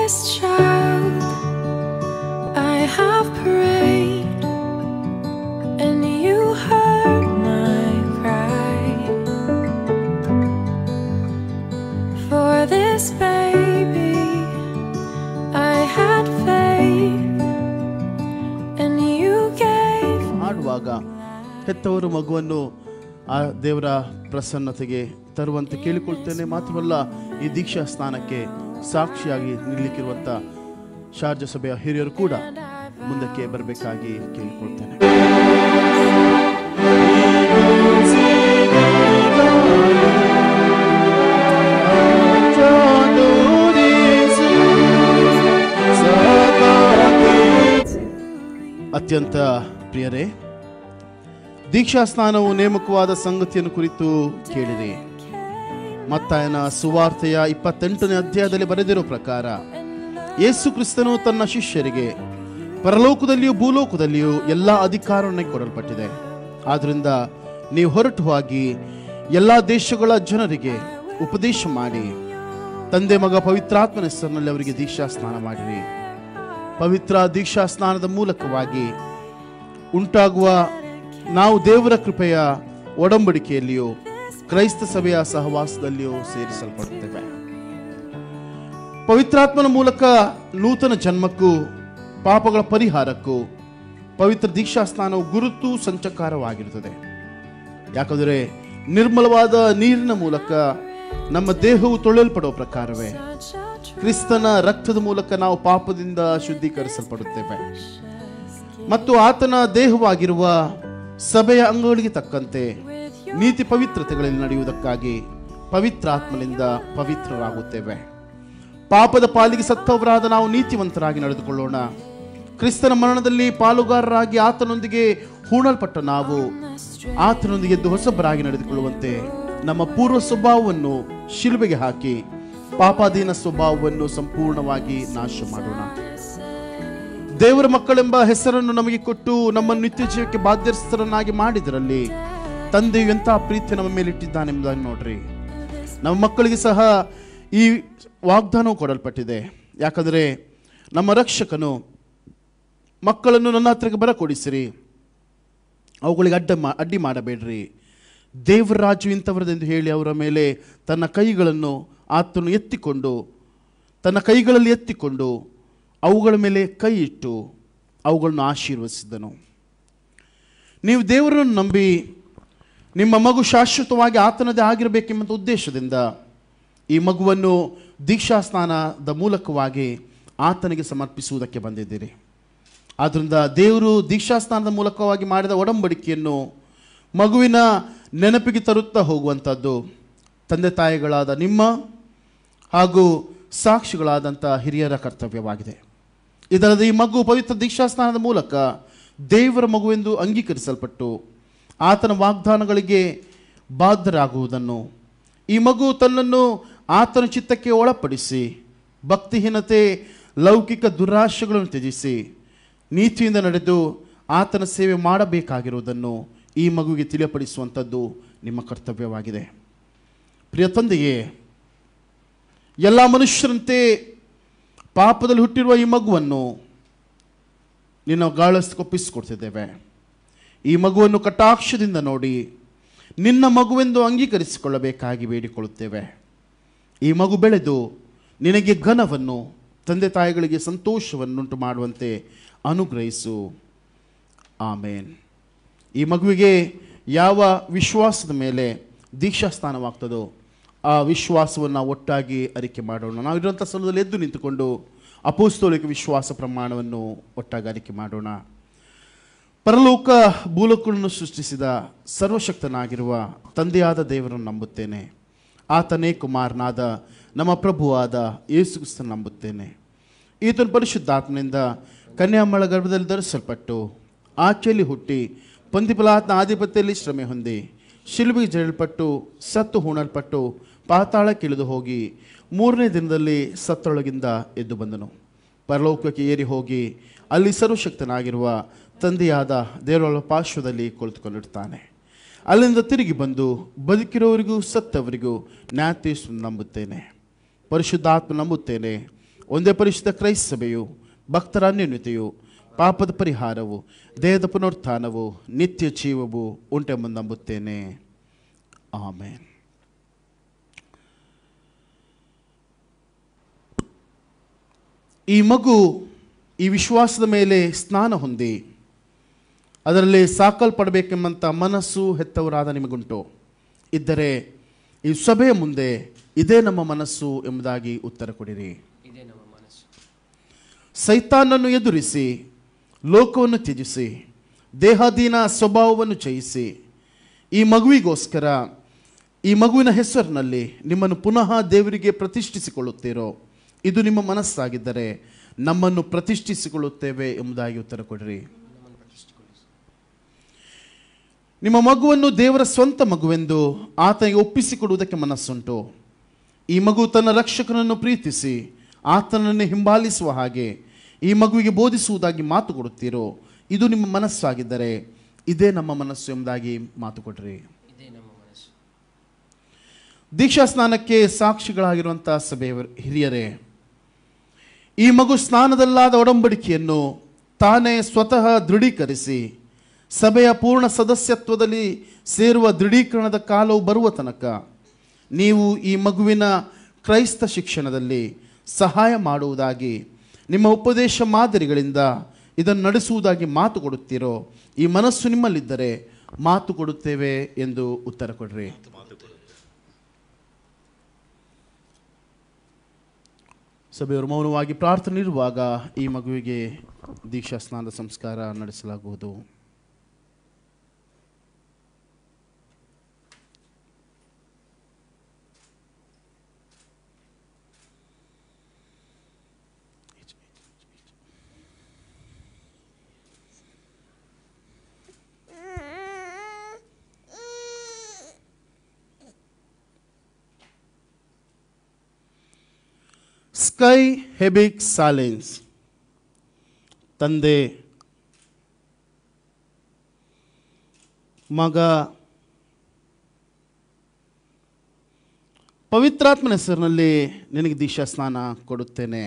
this child, I have prayed, and you heard my cry. For this baby, I had faith, and you gave. ಹಾಡುವಾಗ ಹೆತ್ತವರು ಮಗುವನ್ನು ಆ ದೇವರ ಪ್ರಸನ್ನತೆಗೆ ತರುವಂತೆ ಕೇಳಿಕೊಳ್ತೇನೆ ಮಾತ್ರವಲ್ಲ ಈ ದೀಕ್ಷಾ ಸ್ನಾನಕ್ಕೆ ಸಾಕ್ಷಿಯಾಗಿ ನಿಲ್ಲಕ್ಕಿರುವಂಥ ಶಾರ್ಜ ಸಭೆಯ ಹಿರಿಯರು ಕೂಡ ಮುಂದಕ್ಕೆ ಬರಬೇಕಾಗಿ ಕೇಳಿಕೊಳ್ತೇನೆ ಅತ್ಯಂತ ಪ್ರಿಯರೇ ದೀಕ್ಷಾ ಸ್ನಾನವು ನೇಮಕವಾದ ಸಂಗತಿಯನ್ನು ಕುರಿತು ಕೇಳಿರಿ ಮತ್ತಾಯನ ಸುವಾರ್ತೆಯ ಇಪ್ಪತ್ತೆಂಟನೇ ಅಧ್ಯಾಯದಲ್ಲಿ ಬರೆದಿರೋ ಪ್ರಕಾರ ಯೇಸು ಕ್ರಿಸ್ತನು ತನ್ನ ಶಿಷ್ಯರಿಗೆ ಪರಲೋಕದಲ್ಲಿಯೂ ಭೂಲೋಕದಲ್ಲಿಯೂ ಎಲ್ಲ ಅಧಿಕಾರವನ್ನೇ ಕೊಡಲ್ಪಟ್ಟಿದೆ ಆದ್ರಿಂದ ನೀವು ಹೊರಟು ಹೋಗಿ ಎಲ್ಲ ದೇಶಗಳ ಜನರಿಗೆ ಉಪದೇಶ ಮಾಡಿ ತಂದೆ ಮಗ ಪವಿತ್ರಾತ್ಮನ ಹೆಸರಿನಲ್ಲಿ ಅವರಿಗೆ ದೀಕ್ಷಾ ಸ್ನಾನ ಮಾಡಿರಿ ಪವಿತ್ರ ದೀಕ್ಷಾ ಸ್ನಾನದ ಮೂಲಕವಾಗಿ ಉಂಟಾಗುವ ನಾವು ದೇವರ ಕೃಪೆಯ ಒಡಂಬಡಿಕೆಯಲ್ಲಿಯೂ ಕ್ರೈಸ್ತ ಸಭೆಯ ಸಹವಾಸದಲ್ಲಿಯೂ ಸೇರಿಸಲ್ಪಡುತ್ತೇವೆ ಪವಿತ್ರಾತ್ಮನ ಮೂಲಕ ನೂತನ ಜನ್ಮಕ್ಕೂ ಪಾಪಗಳ ಪರಿಹಾರಕ್ಕೂ ಪವಿತ್ರ ದೀಕ್ಷಾ ಸ್ನಾನವು ಗುರುತು ಸಂಚಕಾರವಾಗಿರುತ್ತದೆ ಯಾಕಂದರೆ ನಿರ್ಮಲವಾದ ನೀರಿನ ಮೂಲಕ ನಮ್ಮ ದೇಹವು ತೊಳೆಯಲ್ಪಡುವ ಪ್ರಕಾರವೇ ಕ್ರಿಸ್ತನ ರಕ್ತದ ಮೂಲಕ ನಾವು ಪಾಪದಿಂದ ಶುದ್ಧೀಕರಿಸಲ್ಪಡುತ್ತೇವೆ ಮತ್ತು ಆತನ ದೇಹವಾಗಿರುವ ಸಭೆಯ ಅಂಗಗಳಿಗೆ ತಕ್ಕಂತೆ ನೀತಿ ಪವಿತ್ರತೆಗಳಲ್ಲಿ ನಡೆಯುವುದಕ್ಕಾಗಿ ಪವಿತ್ರಾತ್ಮನಿಂದ ಪವಿತ್ರರಾಗುತ್ತೇವೆ ಪಾಪದ ಪಾಲಿಗೆ ಸತ್ತವರಾದ ನಾವು ನೀತಿವಂತರಾಗಿ ನಡೆದುಕೊಳ್ಳೋಣ ಕ್ರಿಸ್ತನ ಮರಣದಲ್ಲಿ ಪಾಲುಗಾರರಾಗಿ ಆತನೊಂದಿಗೆ ಹೂಣಲ್ಪಟ್ಟ ನಾವು ಆತನೊಂದಿಗೆ ಎದ್ದು ಹೊಸಬರಾಗಿ ನಡೆದುಕೊಳ್ಳುವಂತೆ ನಮ್ಮ ಪೂರ್ವ ಸ್ವಭಾವವನ್ನು ಶಿಲುಬೆಗೆ ಹಾಕಿ ಪಾಪಾಧೀನ ಸ್ವಭಾವವನ್ನು ಸಂಪೂರ್ಣವಾಗಿ ನಾಶ ಮಾಡೋಣ ದೇವರ ಮಕ್ಕಳೆಂಬ ಹೆಸರನ್ನು ನಮಗೆ ಕೊಟ್ಟು ನಮ್ಮನ್ನು ನಿತ್ಯ ಜೀವಕ್ಕೆ ಬಾಧ್ಯಸ್ಥರನ್ನಾಗಿ ಮಾಡಿದರಲ್ಲಿ ತಂದೆಯು ಎಂಥ ಪ್ರೀತಿ ನಮ್ಮ ಮೇಲೆ ಇಟ್ಟಿದ್ದಾನೆಂಬುದನ್ನು ನೋಡ್ರಿ ನಮ್ಮ ಮಕ್ಕಳಿಗೆ ಸಹ ಈ ವಾಗ್ದಾನವು ಕೊಡಲ್ಪಟ್ಟಿದೆ ಯಾಕಂದರೆ ನಮ್ಮ ರಕ್ಷಕನು ಮಕ್ಕಳನ್ನು ನನ್ನ ಹತ್ರಕ್ಕೆ ಬರಕೊಡಿಸಿರಿ ಅವುಗಳಿಗೆ ಅಡ್ಡ ಮಾ ಅಡ್ಡಿ ಮಾಡಬೇಡ್ರಿ ದೇವರ ರಾಜು ಇಂಥವರದೆಂದು ಹೇಳಿ ಅವರ ಮೇಲೆ ತನ್ನ ಕೈಗಳನ್ನು ಆತನು ಎತ್ತಿಕೊಂಡು ತನ್ನ ಕೈಗಳಲ್ಲಿ ಎತ್ತಿಕೊಂಡು ಅವುಗಳ ಮೇಲೆ ಕೈ ಇಟ್ಟು ಅವುಗಳನ್ನು ಆಶೀರ್ವದಿಸಿದನು ನೀವು ದೇವರನ್ನು ನಂಬಿ ನಿಮ್ಮ ಮಗು ಶಾಶ್ವತವಾಗಿ ಆತನದೇ ಆಗಿರಬೇಕೆಂಬ ಉದ್ದೇಶದಿಂದ ಈ ಮಗುವನ್ನು ದೀಕ್ಷಾ ಸ್ನಾನದ ಮೂಲಕವಾಗಿ ಆತನಿಗೆ ಸಮರ್ಪಿಸುವುದಕ್ಕೆ ಬಂದಿದ್ದೀರಿ ಆದ್ದರಿಂದ ದೇವರು ದೀಕ್ಷಾ ಸ್ನಾನದ ಮೂಲಕವಾಗಿ ಮಾಡಿದ ಒಡಂಬಡಿಕೆಯನ್ನು ಮಗುವಿನ ನೆನಪಿಗೆ ತರುತ್ತಾ ಹೋಗುವಂಥದ್ದು ತಂದೆ ತಾಯಿಗಳಾದ ನಿಮ್ಮ ಹಾಗೂ ಸಾಕ್ಷಿಗಳಾದಂಥ ಹಿರಿಯರ ಕರ್ತವ್ಯವಾಗಿದೆ ಇದಲ್ಲದೆ ಈ ಮಗು ಪವಿತ್ರ ದೀಕ್ಷಾಸ್ನಾನದ ಮೂಲಕ ದೇವರ ಮಗುವೆಂದು ಅಂಗೀಕರಿಸಲ್ಪಟ್ಟು ಆತನ ವಾಗ್ದಾನಗಳಿಗೆ ಬಾಧ್ಯರಾಗುವುದನ್ನು ಈ ಮಗು ತನ್ನನ್ನು ಆತನ ಚಿತ್ತಕ್ಕೆ ಒಳಪಡಿಸಿ ಭಕ್ತಿಹೀನತೆ ಲೌಕಿಕ ದುರಾಶೆಗಳನ್ನು ತ್ಯಜಿಸಿ ನೀತಿಯಿಂದ ನಡೆದು ಆತನ ಸೇವೆ ಮಾಡಬೇಕಾಗಿರುವುದನ್ನು ಈ ಮಗುವಿಗೆ ತಿಳಿಯಪಡಿಸುವಂಥದ್ದು ನಿಮ್ಮ ಕರ್ತವ್ಯವಾಗಿದೆ ಪ್ರಿಯ ತಂದೆಯೇ ಎಲ್ಲ ಮನುಷ್ಯರಂತೆ ಪಾಪದಲ್ಲಿ ಹುಟ್ಟಿರುವ ಈ ಮಗುವನ್ನು ನಿನ್ನ ಗಾಳಸ್ಕೊಪ್ಪಿಸಿಕೊಡ್ತಿದ್ದೇವೆ ಈ ಮಗುವನ್ನು ಕಟಾಕ್ಷದಿಂದ ನೋಡಿ ನಿನ್ನ ಮಗುವೆಂದು ಅಂಗೀಕರಿಸಿಕೊಳ್ಳಬೇಕಾಗಿ ಬೇಡಿಕೊಳ್ಳುತ್ತೇವೆ ಈ ಮಗು ಬೆಳೆದು ನಿನಗೆ ಘನವನ್ನು ತಂದೆ ತಾಯಿಗಳಿಗೆ ಸಂತೋಷವನ್ನುಂಟು ಮಾಡುವಂತೆ ಅನುಗ್ರಹಿಸು ಆಮೇನ್ ಈ ಮಗುವಿಗೆ ಯಾವ ವಿಶ್ವಾಸದ ಮೇಲೆ ದೀಕ್ಷಾಸ್ಥಾನವಾಗ್ತದೋ ಆ ವಿಶ್ವಾಸವನ್ನು ಒಟ್ಟಾಗಿ ಅರಿಕೆ ಮಾಡೋಣ ನಾವು ಇರುವಂಥ ಸ್ಥಳದಲ್ಲಿ ಎದ್ದು ನಿಂತುಕೊಂಡು ಅಪೋಸ್ತೋಲಿಕ ವಿಶ್ವಾಸ ಪ್ರಮಾಣವನ್ನು ಒಟ್ಟಾಗಿ ಅರಿಕೆ ಮಾಡೋಣ ಪರಲೋಕ ಭೂಲೋಕಗಳನ್ನು ಸೃಷ್ಟಿಸಿದ ಸರ್ವಶಕ್ತನಾಗಿರುವ ತಂದೆಯಾದ ದೇವರನ್ನು ನಂಬುತ್ತೇನೆ ಆತನೇ ಕುಮಾರನಾದ ನಮ್ಮ ಪ್ರಭುವಾದ ಯೇಸು ಕ್ರಿಸ್ತನ ನಂಬುತ್ತೇನೆ ಈತನ ಪರಿಶುದ್ಧಾತ್ಮನಿಂದ ಕನ್ಯಾಮಳ ಗರ್ಭದಲ್ಲಿ ಧರಿಸಲ್ಪಟ್ಟು ಆಚೆಯಲ್ಲಿ ಹುಟ್ಟಿ ಪಂದಿಪಲಾತ್ನ ಆಧಿಪತ್ಯದಲ್ಲಿ ಶ್ರಮೆ ಹೊಂದಿ ಶಿಲುಬೆಗೆ ಜರಲ್ಪಟ್ಟು ಸತ್ತು ಹೂಣಲ್ಪಟ್ಟು ಪಾತಾಳಕ್ಕಿಳಿದು ಹೋಗಿ ಮೂರನೇ ದಿನದಲ್ಲಿ ಸತ್ತೊಳಗಿಂದ ಎದ್ದು ಬಂದನು ಪರಲೋಕಕ್ಕೆ ಏರಿ ಹೋಗಿ ಅಲ್ಲಿ ಸರ್ವಶಕ್ತನಾಗಿರುವ ತಂದೆಯಾದ ದೇವರ ಪಾರ್ಶ್ವದಲ್ಲಿ ಕುಳಿತುಕೊಂಡಿರ್ತಾನೆ ಅಲ್ಲಿಂದ ತಿರುಗಿ ಬಂದು ಬದುಕಿರೋರಿಗೂ ಸತ್ತವರಿಗೂ ನ್ಯಾತೀಸ್ ನಂಬುತ್ತೇನೆ ಪರಿಶುದ್ಧಾತ್ಮ ನಂಬುತ್ತೇನೆ ಒಂದೇ ಪರಿಶುದ್ಧ ಕ್ರೈಸ್ತ ಸಭೆಯು ಭಕ್ತರ ಅನ್ಯೋನ್ಯತೆಯು ಪಾಪದ ಪರಿಹಾರವು ದೇಹದ ಪುನರುತ್ಥಾನವು ನಿತ್ಯ ಜೀವವು ಉಂಟೆಂಬ ನಂಬುತ್ತೇನೆ ಆಮೇನ್ ಈ ಮಗು ಈ ವಿಶ್ವಾಸದ ಮೇಲೆ ಸ್ನಾನ ಹೊಂದಿ ಅದರಲ್ಲಿ ಸಾಕಲ್ಪಡಬೇಕೆಂಬಂಥ ಮನಸ್ಸು ಹೆತ್ತವರಾದ ನಿಮಗುಂಟು ಇದ್ದರೆ ಈ ಸಭೆಯ ಮುಂದೆ ಇದೇ ನಮ್ಮ ಮನಸ್ಸು ಎಂಬುದಾಗಿ ಉತ್ತರ ಕೊಡಿರಿ ಇದೇ ನಮ್ಮ ಮನಸ್ಸು ಸೈತಾನನ್ನು ಎದುರಿಸಿ ಲೋಕವನ್ನು ತ್ಯಜಿಸಿ ದೇಹಾಧೀನ ಸ್ವಭಾವವನ್ನು ಜಯಿಸಿ ಈ ಮಗುವಿಗೋಸ್ಕರ ಈ ಮಗುವಿನ ಹೆಸರಿನಲ್ಲಿ ನಿಮ್ಮನ್ನು ಪುನಃ ದೇವರಿಗೆ ಪ್ರತಿಷ್ಠಿಸಿಕೊಳ್ಳುತ್ತೀರೋ ಇದು ನಿಮ್ಮ ಮನಸ್ಸಾಗಿದ್ದರೆ ನಮ್ಮನ್ನು ಪ್ರತಿಷ್ಠಿಸಿಕೊಳ್ಳುತ್ತೇವೆ ಎಂಬುದಾಗಿ ಉತ್ತರ ಕೊಡಿರಿ ನಿಮ್ಮ ಮಗುವನ್ನು ದೇವರ ಸ್ವಂತ ಮಗುವೆಂದು ಆತನಿಗೆ ಒಪ್ಪಿಸಿಕೊಡುವುದಕ್ಕೆ ಮನಸ್ಸುಂಟು ಈ ಮಗು ತನ್ನ ರಕ್ಷಕನನ್ನು ಪ್ರೀತಿಸಿ ಆತನನ್ನು ಹಿಂಬಾಲಿಸುವ ಹಾಗೆ ಈ ಮಗುವಿಗೆ ಬೋಧಿಸುವುದಾಗಿ ಮಾತು ಕೊಡುತ್ತೀರೋ ಇದು ನಿಮ್ಮ ಮನಸ್ಸಾಗಿದ್ದರೆ ಇದೇ ನಮ್ಮ ಮನಸ್ಸು ಎಂಬುದಾಗಿ ಮಾತು ಕೊಡ್ರಿ ಇದೇ ನಮ್ಮ ಮನಸ್ಸು ದೀಕ್ಷಾ ಸ್ನಾನಕ್ಕೆ ಸಾಕ್ಷಿಗಳಾಗಿರುವಂಥ ಸಭೆಯ ಹಿರಿಯರೇ ಈ ಮಗು ಸ್ನಾನದಲ್ಲಾದ ಒಡಂಬಡಿಕೆಯನ್ನು ತಾನೇ ಸ್ವತಃ ದೃಢೀಕರಿಸಿ ಸಭೆಯ ಪೂರ್ಣ ಸದಸ್ಯತ್ವದಲ್ಲಿ ಸೇರುವ ದೃಢೀಕರಣದ ಕಾಲವು ಬರುವ ತನಕ ನೀವು ಈ ಮಗುವಿನ ಕ್ರೈಸ್ತ ಶಿಕ್ಷಣದಲ್ಲಿ ಸಹಾಯ ಮಾಡುವುದಾಗಿ ನಿಮ್ಮ ಉಪದೇಶ ಮಾದರಿಗಳಿಂದ ಇದನ್ನು ನಡೆಸುವುದಾಗಿ ಮಾತು ಕೊಡುತ್ತೀರೋ ಈ ಮನಸ್ಸು ನಿಮ್ಮಲ್ಲಿದ್ದರೆ ಮಾತು ಕೊಡುತ್ತೇವೆ ಎಂದು ಉತ್ತರ ಕೊಡ್ರಿ ಸಭೆಯವರು ಮೌನವಾಗಿ ಪ್ರಾರ್ಥನೆ ಇರುವಾಗ ಈ ಮಗುವಿಗೆ ದೀಕ್ಷಾ ಸ್ನಾನದ ಸಂಸ್ಕಾರ ನಡೆಸಲಾಗುವುದು ಸ್ಕೈ ಹೆಬಿಕ್ ಸಾಲೆನ್ಸ್ ತಂದೆ ಮಗ ಪವಿತ್ರಾತ್ಮನ ಹೆಸರಿನಲ್ಲಿ ನಿನಗೆ ದೀಕ್ಷಾ ಸ್ನಾನ ಕೊಡುತ್ತೇನೆ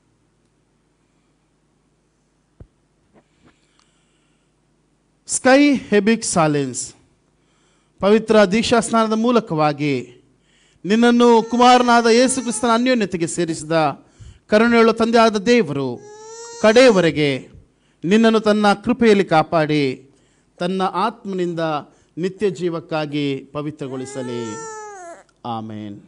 ಸ್ಕೈ ಹೆಬಿಕ್ ಸಾಲೆನ್ಸ್ ಪವಿತ್ರ ದೀಕ್ಷಾ ಸ್ನಾನದ ಮೂಲಕವಾಗಿ ನಿನ್ನನ್ನು ಕುಮಾರನಾದ ಯೇಸು ಕ್ರಿಸ್ತನ ಅನ್ಯೋನ್ಯತೆಗೆ ಸೇರಿಸಿದ ಕರುಣೆಯುಳ್ಳ ತಂದೆಯಾದ ದೇವರು ಕಡೆಯವರೆಗೆ ನಿನ್ನನ್ನು ತನ್ನ ಕೃಪೆಯಲ್ಲಿ ಕಾಪಾಡಿ ತನ್ನ ಆತ್ಮನಿಂದ ನಿತ್ಯ ಜೀವಕ್ಕಾಗಿ ಪವಿತ್ರಗೊಳಿಸಲಿ ಆಮೇನ್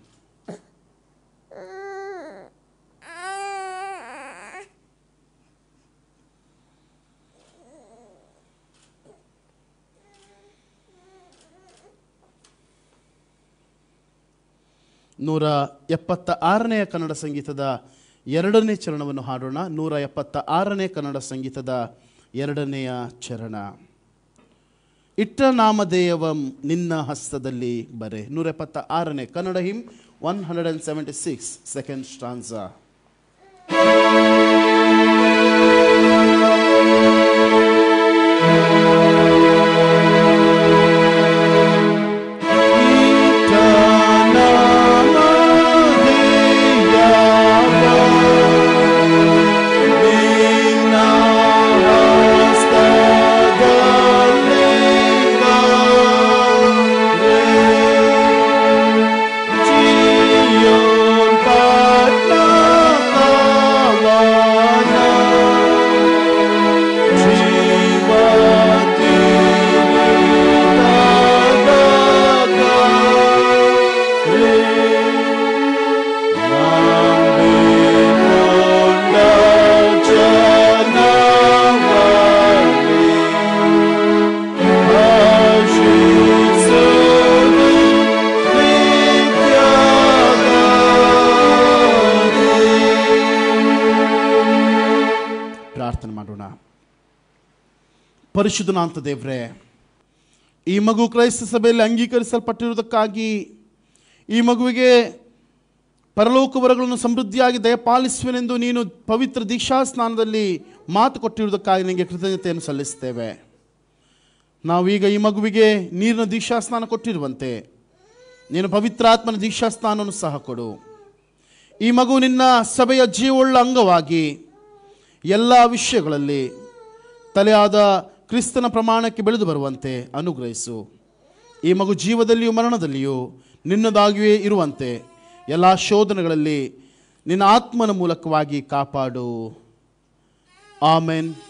ನೂರ ಎಪ್ಪತ್ತ ಆರನೆಯ ಕನ್ನಡ ಸಂಗೀತದ ಎರಡನೇ ಚರಣವನ್ನು ಹಾಡೋಣ ನೂರ ಎಪ್ಪತ್ತ ಆರನೇ ಕನ್ನಡ ಸಂಗೀತದ ಎರಡನೆಯ ಚರಣ ಇಟ್ಟ ನಾಮಧೇಯವಂ ನಿನ್ನ ಹಸ್ತದಲ್ಲಿ ಬರೆ ನೂರ ಎಪ್ಪತ್ತ ಆರನೇ Kannada hymn one hundred and seventy six second stanza ಪ್ರಾರ್ಥನೆ ಮಾಡೋಣ ಪರಿಶುದ್ಧನಾಂತ ದೇವ್ರೆ ಈ ಮಗು ಕ್ರೈಸ್ತ ಸಭೆಯಲ್ಲಿ ಅಂಗೀಕರಿಸಲ್ಪಟ್ಟಿರುವುದಕ್ಕಾಗಿ ಈ ಮಗುವಿಗೆ ಪರಲೋಕ ವರಗಳನ್ನು ಸಮೃದ್ಧಿಯಾಗಿ ದಯಪಾಲಿಸುವೆನೆಂದು ನೀನು ಪವಿತ್ರ ದೀಕ್ಷಾ ಸ್ನಾನದಲ್ಲಿ ಮಾತು ಕೊಟ್ಟಿರುವುದಕ್ಕಾಗಿ ನಿನಗೆ ಕೃತಜ್ಞತೆಯನ್ನು ಸಲ್ಲಿಸ್ತೇವೆ ನಾವೀಗ ಈ ಮಗುವಿಗೆ ನೀರಿನ ದೀಕ್ಷಾ ಸ್ನಾನ ಕೊಟ್ಟಿರುವಂತೆ ನೀನು ಪವಿತ್ರಾತ್ಮನ ದೀಕ್ಷಾ ಸ್ನಾನವನ್ನು ಸಹ ಕೊಡು ಈ ಮಗು ನಿನ್ನ ಸಭೆಯ ಜೀವವುಳ್ಳ ಅಂಗವಾಗಿ ಎಲ್ಲ ವಿಷಯಗಳಲ್ಲಿ ತಲೆಯಾದ ಕ್ರಿಸ್ತನ ಪ್ರಮಾಣಕ್ಕೆ ಬೆಳೆದು ಬರುವಂತೆ ಅನುಗ್ರಹಿಸು ಈ ಮಗು ಜೀವದಲ್ಲಿಯೂ ಮರಣದಲ್ಲಿಯೂ ನಿನ್ನದಾಗಿಯೇ ಇರುವಂತೆ ಎಲ್ಲ ಶೋಧನೆಗಳಲ್ಲಿ ನಿನ್ನ ಆತ್ಮನ ಮೂಲಕವಾಗಿ ಕಾಪಾಡು ಆಮೆನ್